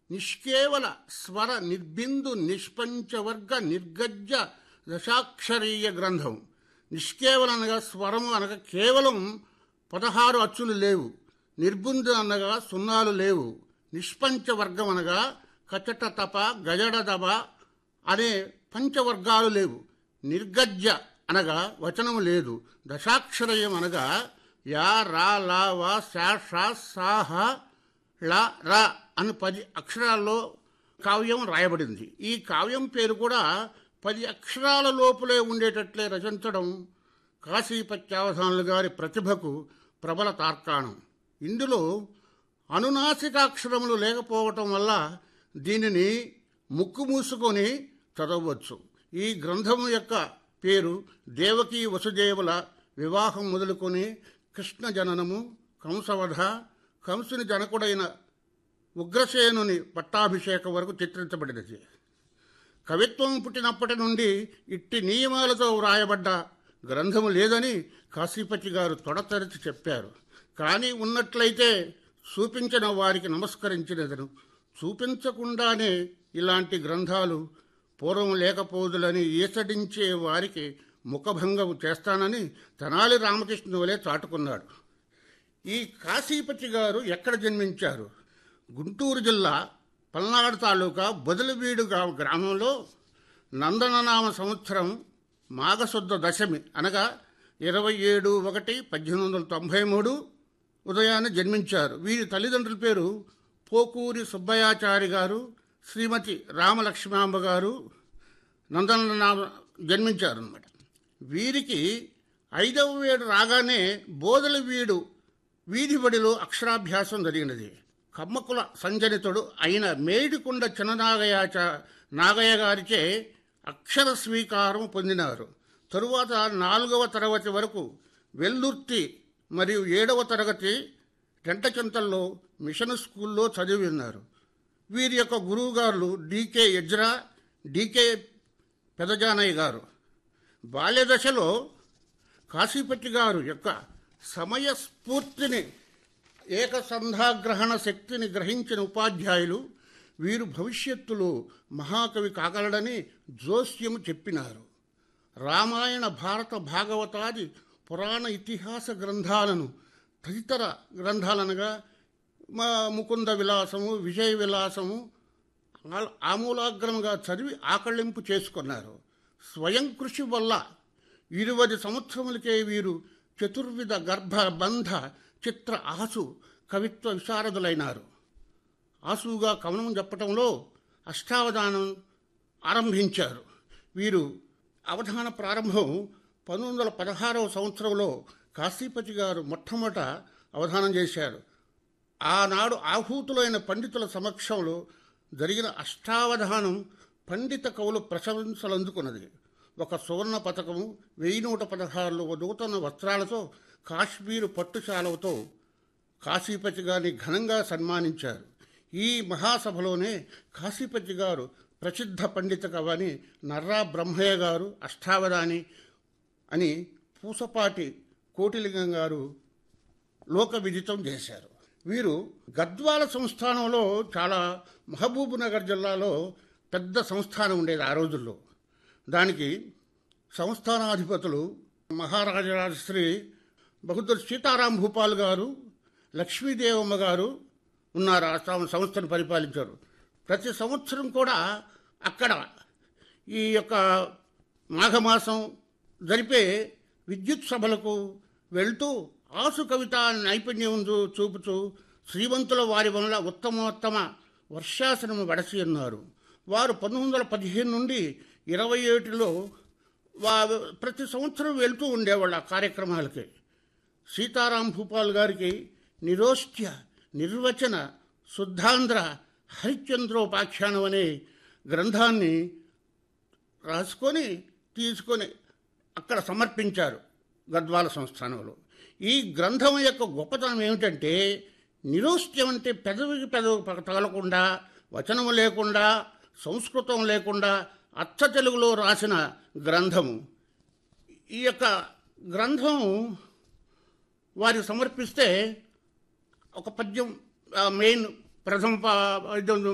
నిష్కేవల స్వర నిర్బిందు నిష్పంచవర్గ నిర్గజ్జ దశాక్షరీయ గ్రంథం నిష్కేవల అనగా స్వరము అనగా కేవలం పదహారు అచ్చులు లేవు నిర్బుందు అనగా సున్నాలు లేవు నిష్పంచవర్గం అనగా కచట తప గజడ దబ అనే పంచవర్గాలు లేవు నిర్గజ్జ అనగా వచనము లేదు దశాక్షరయం అనగా యా రా లా వా శా షా సాహ ళ ర అని పది అక్షరాల్లో కావ్యం రాయబడింది ఈ కావ్యం పేరు కూడా పది అక్షరాల లోపలే ఉండేటట్లే రచించడం కాశీపత్యావధానులు గారి ప్రతిభకు ప్రబల తార్కాణం ఇందులో అనునాసికాక్షరములు లేకపోవటం వల్ల దీనిని ముక్కు మూసుకొని చదవవచ్చు ఈ గ్రంథము యొక్క పేరు దేవకీ వసుదేవుల వివాహం మొదలుకొని కృష్ణ జననము కంసవధ కంసుని జనకుడైన ఉగ్రసేనుని పట్టాభిషేకం వరకు చిత్రించబడినది కవిత్వం పుట్టినప్పటి నుండి ఇట్టి నియమాలతో వ్రాయబడ్డ గ్రంథము లేదని కాశీపతి గారు తొడతరిచి చెప్పారు కానీ ఉన్నట్లయితే చూపించిన వారికి నమస్కరించినదను చూపించకుండానే ఇలాంటి గ్రంథాలు పూర్వం లేకపోదులని ఈసడించే వారికి ముఖభంగం చేస్తానని తెనాలి రామకృష్ణ వలె చాటుకున్నాడు ఈ కాశీపతి గారు ఎక్కడ జన్మించారు గుంటూరు జిల్లా పల్నాడు తాలూకా బొదలవీడు గా- గ్రామంలో నందననామ సంవత్సరం మాఘశుద్ధ దశమి అనగా ఇరవై ఏడు ఒకటి పద్దెనిమిది వందల తొంభై మూడు ఉదయాన్నే జన్మించారు వీరి తల్లిదండ్రుల పేరు పోకూరి సుబ్బయాచారి గారు శ్రీమతి రామలక్ష్మాంబ గారు నందననామ జన్మించారు అనమాట వీరికి ఐదవ వేడు రాగానే బోధల వీడు వీధి బడిలో అక్షరాభ్యాసం జరిగినది కమ్మకుల సంజనితుడు అయిన మేడికొండ చిన్ననాగయాచ నాగయ్య గారిచే అక్షర స్వీకారం పొందినారు తరువాత నాలుగవ తరగతి వరకు వెల్లుర్తి మరియు ఏడవ తరగతి రెంటచింతల్లో మిషన్ స్కూల్లో చదివి ఉన్నారు వీరి యొక్క గురువుగారులు డీకే ఎజ్రా డీకే పెదజానయ్య గారు బాల్య దశలో కాశీపతి గారు యొక్క సమయ స్ఫూర్తిని ఏకసంధాగ్రహణ శక్తిని గ్రహించిన ఉపాధ్యాయులు వీరు భవిష్యత్తులో మహాకవి కాగలడని జోస్యము చెప్పినారు రామాయణ భారత భాగవతాది పురాణ ఇతిహాస గ్రంథాలను తదితర గ్రంథాలనగా మా ముకుంద విలాసము విజయ విలాసము ఆ- ఆమూలాగ్రముగా చదివి ఆకళింపు చేసుకున్నారు స్వయం కృషి వల్ల ఇరువది సంవత్సరములకే వీరు చతుర్విధ గర్భ బంధ చిత్ర ఆసు కవిత్వ విశారదులైనారు ఆసుగా కవనం చెప్పటంలో అష్టావధానం ఆరంభించారు వీరు అవధాన ప్రారంభం పంతొమ్మిది వందల పదహారవ సంవత్సరంలో కాశీపతి గారు మొట్టమొదట అవధానం చేశారు ఆనాడు ఆహూతులైన పండితుల సమక్షంలో జరిగిన అష్టావధానం పండిత కవులు ప్రశంసలు అందుకున్నది ఒక సువర్ణ పథకము వెయ్యి నూట పదహారులో నూతన వస్త్రాలతో కాశ్మీరు పట్టుశాలతో కాశీపతి గారిని ఘనంగా సన్మానించారు ఈ మహాసభలోనే కాశీపతి గారు ప్రసిద్ధ పండిత కవని నర్రా బ్రహ్మయ్య గారు అష్టావధాని అని పూసపాటి కోటిలింగం గారు లోక విదితం చేశారు వీరు గద్వాల సంస్థానంలో చాలా మహబూబ్ నగర్ జిల్లాలో పెద్ద సంస్థానం ఉండేది ఆ రోజుల్లో దానికి సంస్థానాధిపతులు మహారాజరాజశ్రీ బహుదూర్ సీతారాం భూపాల్ గారు లక్ష్మీదేవమ్మ గారు ఉన్నారు ఆ సం- సంస్థను పరిపాలించారు ప్రతి సంవత్సరం కూడా అక్కడ ఈ యొక్క మాఘమాసం జరిపే విద్యుత్ సభలకు వెళ్తూ ఆసు కవిత నైపుణ్యం చూ- చూపుతూ శ్రీమంతుల వారి వల్ల ఉత్తమోత్తమ వర్షాసనము వడసి ఉన్నారు వారు పంతొమ్మిది వందల పదిహేను నుండి ఇరవై ఏటిలో వా ప్రతి సంవత్సరం వెళ్తూ ఉండేవాళ్ళు ఆ కార్యక్రమాలకి సీతారాం భూపాల్ గారికి నిరోష్ట్య నిర్వచన శుద్ధాంధ్ర హరిశ్చంద్రోపాఖ్యానం అనే గ్రంథాన్ని రాసుకొని తీసుకొని అక్కడ సమర్పించారు గద్వాల సంస్థానంలో ఈ గ్రంథం యొక్క గొప్పతనం ఏమిటంటే నిరోష్ట్యం అంటే పెదవికి పెదవి ప- తగలకుండా వచనము లేకుండా సంస్కృతం లేకుండా అచ్చ తెలుగులో రాసిన గ్రంథము ఈ యొక్క గ్రంథం వారికి సమర్పిస్తే ఒక పద్యం ఆ, మెయిన్ ప్రథమ ప- ఇది